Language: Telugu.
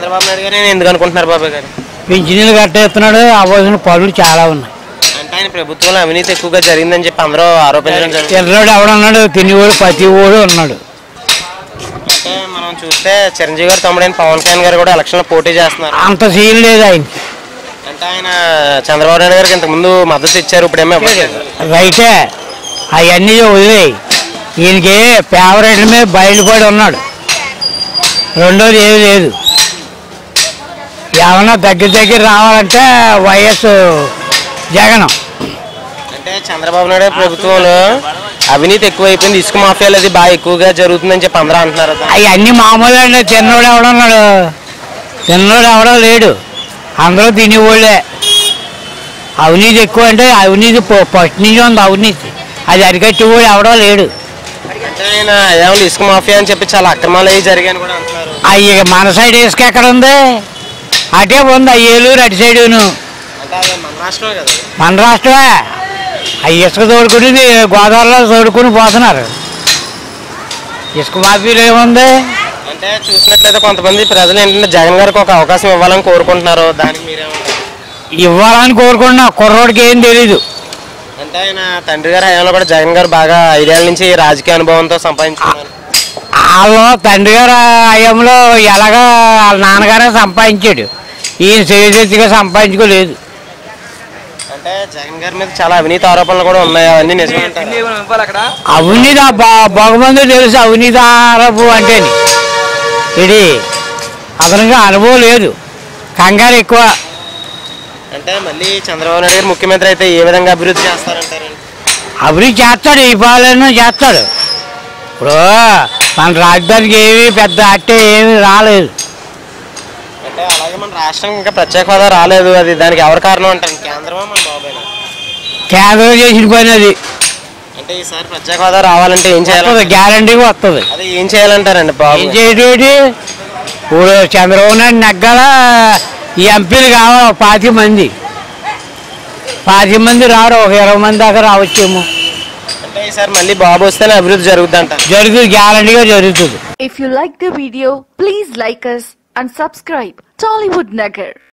చంద్రబాబు నాయుడు గారు ఎందుకు అనుకుంటున్నారు బాబాయ్ గారు పింఛనీలు కట్టేస్తున్నాడు అవ్వాల్సిన పనులు చాలా ఉన్నాయి అంటే ఆయన ప్రభుత్వంలో అవినీతి ఎక్కువగా జరిగిందని చెప్పి అందరూ ఆరోపించడం జరిగింది తెల్లడు ఎవడన్నాడు తినేవాడు ప్రతి ఓడు ఉన్నాడు అంటే మనం చూస్తే చిరంజీవి గారు తమ్ముడైన పవన్ కళ్యాణ్ గారు కూడా ఎలక్షన్ లో పోటీ చేస్తున్నారు అంత సీన్ లేదు ఆయనకి అంటే ఆయన చంద్రబాబు నాయుడు గారికి ఇంతకు ముందు మద్దతు ఇచ్చారు ఇప్పుడేమో ఇవ్వట్లేదు రైతే అవన్నీ వదిలేయి ఈయనకి ఫేవరెట్ మీద బయలుపడి ఉన్నాడు రెండోది ఏమీ లేదు ఏమన్నా దగ్గర దగ్గర రావాలంటే వైఎస్ జగన్ అంటే చంద్రబాబు నాయుడు గారి ప్రభుత్వంలో అవినీతి ఎక్కువైపోయింది ఇసుక మాఫియాలు అది బాగా ఎక్కువగా జరుగుతుందని చెప్పి అందరూ అంటున్నారు అవన్నీ మామూలు అండి తిన్నోడు ఎవడన్నాడు తిన్నోడు ఎవడో లేడు అందరూ తినేవాళ్ళే అవినీతి ఎక్కువ అంటే అవినీతి ప- ఫస్ట్ నుంచి ఉంది అవినీతి అది అరికట్టేవాడు ఎవడో లేడు అంటే ఆయన ఏమన్నా ఇసుక మాఫియా అని చెప్పి చాలా అక్రమాలు అవి జరిగాయని కూడా అంటున్నారు అయ్యి మన సైడ్ ఇసుక ఎక్కడ ఉంది అటే ఉంది ఆ ఏలూరు అటు సైడును అంటే అది మన రాష్ట్రమే కదా మన రాష్ట్రమే ఆ ఇసుక తోడుకుని గోదావరిలో తోడుకుని పోతున్నారు ఇసుక మాఫీలు ఏముంది అంటే చూసినట్లయితే కొంతమంది ప్రజలు ఏంటంటే జగన్ గారికి ఒక అవకాశం ఇవ్వాలని కోరుకుంటున్నారు దానికి మీరేమంటారు ఇవ్వాలని కోరుకుంటున్నా కుర్రోడికి ఏం తెలీదు అంటే ఆయన తండ్రి గారి హయాంలో కూడా జగన్ గారు బాగా ఐదేళ్ల నుంచి రాజకీయ అనుభవంతో సంపాదించుకున్నారు వాళ్ళు తండ్రి గారు హయాంలో ఎలాగా వాళ్ళ నాన్నగారే సంపాదించాడు ఈయన చేతిగా సంపాదించుకోలేదు అంటే జగన్ గారి మీద చాలా అవినీతి ఆరోపణలు కూడా ఉన్నాయి అవన్నీ నిజమంటారు అవినీతి బహుమంది తెలుసు అవినీతి ఆరోపు అంటేని ఇది అదనంగా అనుభవం లేదు కంగారు ఎక్కువ అంటే మళ్ళీ చంద్రబాబు నాయుడు గారు ముఖ్యమంత్రి అయితే ఏ విధంగా అభివృద్ధి చేస్తారంటారండి అభివృద్ధి చేస్తాడు ఈ పాలన చేస్తాడు ఇప్పుడు మన రాజధానికి ఏమీ పెద్ద అట్టే ఏమీ రాలేదు అంటే అలాగే మన రాష్ట్రం ఇంకా ప్రత్యేక హోదా రాలేదు అది దానికి ఎవరు కారణం అంటారు కేంద్రమా మన బాబాయ్ కేంద్రం చేసిన పని అది అంటే ఈసారి ప్రత్యేక హోదా రావాలంటే ఏం వస్తుంది చేయాలి గ్యారంటీగా వస్తుంది అదే ఏం చేయాలంటారండి ఏం బాబు చేయటేటి ఇప్పుడు చంద్రబాబు నాయుడు నెగ్గాల ఈ ఎంపీలు కావాలి ఒక పాతిక మంది పాతిక మంది రారు ఒక ఇరవై మంది దాకా రావచ్చేమో అంటే ఈసారి మళ్ళీ బాబు వస్తేనే అభివృద్ధి జరుగుద్ది అంటారు జరుగుతుంది గ్యారంటీగా జరుగుతుంది If you like the video, please like us and subscribe Tollywood Nagar.